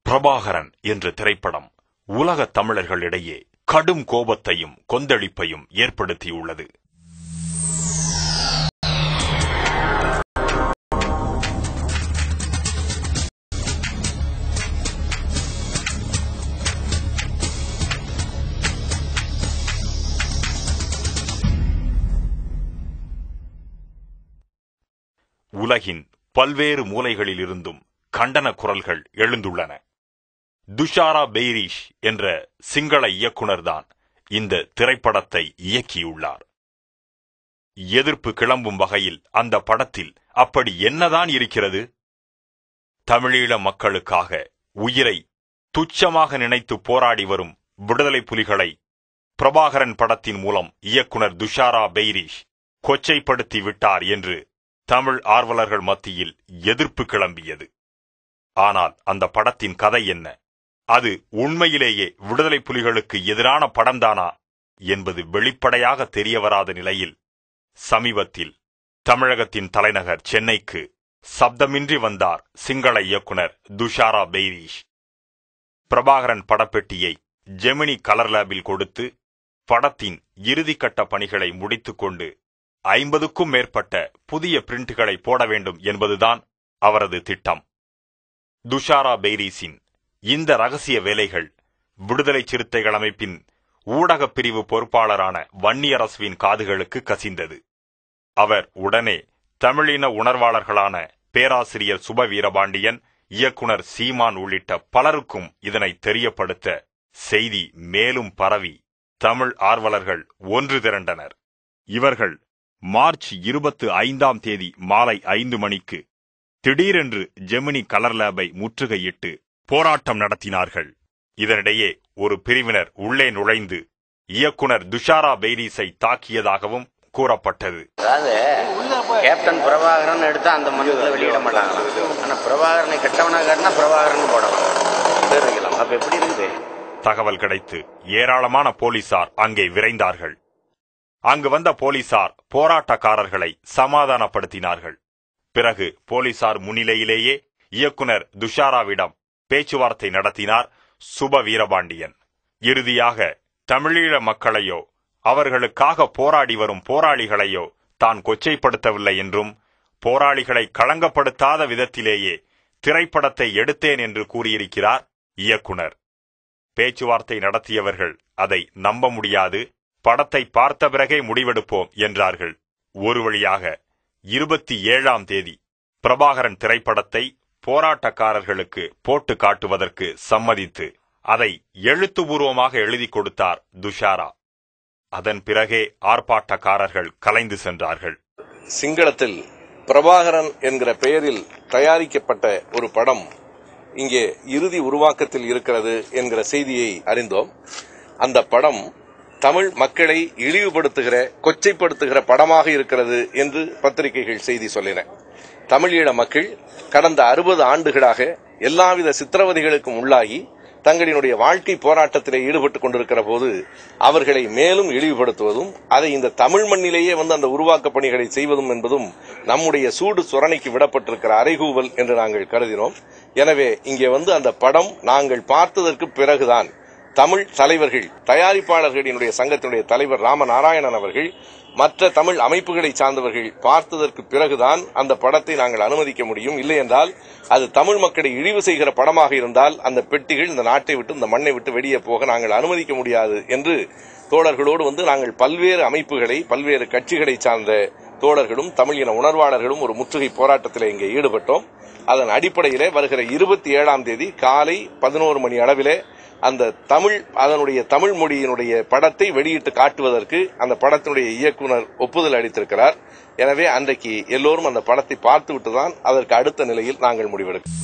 பிரபாகரன் என்ற திரைப்படம் உலக தமிழர்களிடையே கடும் கோபத்தையும் கொந்தளிப்பையும் ஏற்படுத்தியுள்ளது உலகின் பல்வேறு மூலைகளிலிருந்தும் கண்டன குரல்கள் எழுந்துள்ளன துஷாரா பெய்ரிஷ் என்ற சிங்கள இயக்குனர்தான் இந்த திரைப்படத்தை இயக்கியுள்ளார் எதிர்ப்பு கிளம்பும் வகையில் அந்த படத்தில் அப்படி என்னதான் இருக்கிறது தமிழீழ மக்களுக்காக உயிரை துச்சமாக நினைத்து போராடி வரும் விடுதலை புலிகளை பிரபாகரன் படத்தின் மூலம் இயக்குனர் துஷாரா பெய்ரிஷ் கொச்சைப்படுத்தி விட்டார் என்று தமிழ் ஆர்வலர்கள் மத்தியில் எதிர்ப்பு கிளம்பியது ஆனால் அந்த படத்தின் கதை என்ன அது உண்மையிலேயே விடுதலை புலிகளுக்கு எதிரான படம்தானா என்பது வெளிப்படையாக தெரியவராத நிலையில் சமீபத்தில் தமிழகத்தின் தலைநகர் சென்னைக்கு சப்தமின்றி வந்தார் சிங்கள இயக்குனர் துஷாரா பெய்ரீஷ் பிரபாகரன் படப்பெட்டியை ஜெமினி கலர் லேபில் கொடுத்து படத்தின் இறுதிக்கட்ட பணிகளை முடித்துக்கொண்டு ஐம்பதுக்கும் மேற்பட்ட புதிய பிரிண்ட்களை போட வேண்டும் என்பதுதான் அவரது திட்டம் துஷாரா பெய்ரீஸின் இந்த ரகசிய வேலைகள் விடுதலை சிறுத்தைகள் அமைப்பின் ஊடகப் பிரிவு பொறுப்பாளரான வன்னியரசுவின் காதுகளுக்கு கசிந்தது அவர் உடனே தமிழின உணர்வாளர்களான பேராசிரியர் சுப வீரபாண்டியன் இயக்குனர் சீமான் உள்ளிட்ட பலருக்கும் இதனை தெரியப்படுத்த செய்தி மேலும் பரவி தமிழ் ஆர்வலர்கள் ஒன்று திரண்டனர் இவர்கள் மார்ச் இருபத்து ஐந்தாம் தேதி மாலை ஐந்து மணிக்கு திடீரென்று ஜெமினி கலர் லேபை முற்றுகையிட்டு போராட்டம் நடத்தினார்கள் இதனிடையே ஒரு பிரிவினர் உள்ளே நுழைந்து இயக்குனர் துஷாரா பெய்ரீஸை தாக்கியதாகவும் கூறப்பட்டது அதாவது கேப்டன் பிரபாகரன் எடுத்தா அந்த மண்ணுக்குள்ள வெளியிட மாட்டாங்களாம் ஆனா பிரபாகரனை கெட்டவனா காட்டினா பிரபாகரன் போடலாம் பேர் வைக்கலாம் அப்ப எப்படி இருக்குது தகவல் கிடைத்து ஏராளமான போலீசார் அங்கே விரைந்தார்கள் அங்கு வந்த போலீசார் போராட்டக்காரர்களை சமாதானப்படுத்தினார்கள் பிறகு போலீசார் முன்னிலையிலேயே இயக்குனர் துஷாராவிடம் பேச்சுவார்த்தை நடத்தினார் சுப வீரபாண்டியன் இறுதியாக தமிழீழ மக்களையோ அவர்களுக்காக போராடி வரும் போராளிகளையோ தான் கொச்சைப்படுத்தவில்லை என்றும் போராளிகளை களங்கப்படுத்தாத விதத்திலேயே திரைப்படத்தை எடுத்தேன் என்று கூறியிருக்கிறார் இயக்குனர் பேச்சுவார்த்தை நடத்தியவர்கள் அதை நம்ப முடியாது படத்தை பார்த்த பிறகே முடிவெடுப்போம் என்றார்கள் ஒரு வழியாக இருபத்தி ஏழாம் தேதி பிரபாகரன் திரைப்படத்தை போராட்டக்காரர்களுக்கு போட்டு காட்டுவதற்கு சம்மதித்து அதை எழுத்துப்பூர்வமாக எழுதி கொடுத்தார் துஷாரா அதன் பிறகே ஆர்ப்பாட்டக்காரர்கள் கலைந்து சென்றார்கள் சிங்களத்தில் பிரபாகரன் என்கிற பெயரில் தயாரிக்கப்பட்ட ஒரு படம் இங்கே இறுதி உருவாக்கத்தில் இருக்கிறது என்கிற செய்தியை அறிந்தோம் அந்த படம் தமிழ் மக்களை இழிவுபடுத்துகிற கொச்சைப்படுத்துகிற படமாக இருக்கிறது என்று பத்திரிகைகள் செய்தி சொல்லின தமிழீழ மக்கள் கடந்த அறுபது ஆண்டுகளாக எல்லாவித சித்திரவதைகளுக்கும் உள்ளாகி தங்களினுடைய வாழ்க்கை போராட்டத்திலே ஈடுபட்டுக் கொண்டிருக்கிற போது அவர்களை மேலும் இழிவுபடுத்துவதும் அதை இந்த தமிழ் மண்ணிலேயே வந்து அந்த உருவாக்க பணிகளை செய்வதும் என்பதும் நம்முடைய சூடு சுரணைக்கு விடப்பட்டிருக்கிற அறைகூவல் என்று நாங்கள் கருதினோம் எனவே இங்கே வந்து அந்த படம் நாங்கள் பார்த்ததற்கு பிறகுதான் தமிழ் தலைவர்கள் தயாரிப்பாளர்களினுடைய சங்கத்தினுடைய தலைவர் ராமநாராயணன் அவர்கள் மற்ற தமிழ் அமைப்புகளை சார்ந்தவர்கள் பார்த்ததற்கு பிறகுதான் அந்த படத்தை நாங்கள் அனுமதிக்க முடியும் இல்லை என்றால் அது தமிழ் மக்களை இழிவு செய்கிற படமாக இருந்தால் அந்த பெட்டிகள் இந்த நாட்டை விட்டு இந்த மண்ணை விட்டு வெளியே போக நாங்கள் அனுமதிக்க முடியாது என்று தோழர்களோடு வந்து நாங்கள் பல்வேறு அமைப்புகளை பல்வேறு கட்சிகளை சார்ந்த தோழர்களும் தமிழ் இன உணர்வாளர்களும் ஒரு முற்றுகை போராட்டத்தில் இங்கே ஈடுபட்டோம் அதன் அடிப்படையிலே வருகிற இருபத்தி ஏழாம் தேதி காலை பதினோரு மணி அளவிலே அந்த தமிழ் அதனுடைய தமிழ் மொழியினுடைய படத்தை வெளியிட்டு காட்டுவதற்கு அந்த படத்தினுடைய இயக்குனர் ஒப்புதல் அளித்திருக்கிறார் எனவே அன்றைக்கு எல்லோரும் அந்த படத்தை பார்த்துவிட்டு தான் அதற்கு அடுத்த நிலையில் நாங்கள் முடிவெடுக்கிறோம்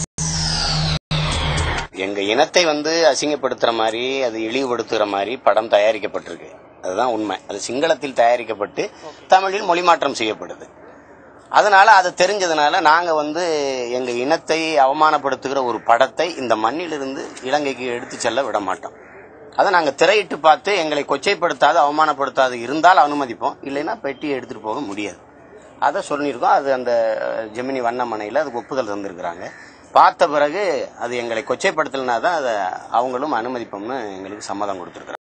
எங்க இனத்தை வந்து அசிங்கப்படுத்துற மாதிரி அது இழிவுபடுத்துகிற மாதிரி படம் தயாரிக்கப்பட்டிருக்கு அதுதான் உண்மை அது சிங்களத்தில் தயாரிக்கப்பட்டு தமிழில் மொழிமாற்றம் செய்யப்படுது அதனால அது தெரிஞ்சதுனால நாங்க வந்து எங்க இனத்தை அவமானப்படுத்துகிற ஒரு படத்தை இந்த மண்ணிலிருந்து இலங்கைக்கு எடுத்து செல்ல விட மாட்டோம் அதை நாங்க திரையிட்டு பார்த்து எங்களை கொச்சைப்படுத்தாது அவமானப்படுத்தாது இருந்தால் அனுமதிப்போம் இல்லைன்னா பெட்டி எடுத்துட்டு போக முடியாது அதை சொல்லியிருக்கோம் அது அந்த ஜெமினி வண்ணமனையில் அதுக்கு ஒப்புதல் தந்திருக்கிறாங்க பார்த்த பிறகு அது எங்களை கொச்சைப்படுத்தலைனா தான் அதை அவங்களும் அனுமதிப்போம்னு எங்களுக்கு சம்மதம் கொடுத்துருக்குறாங்க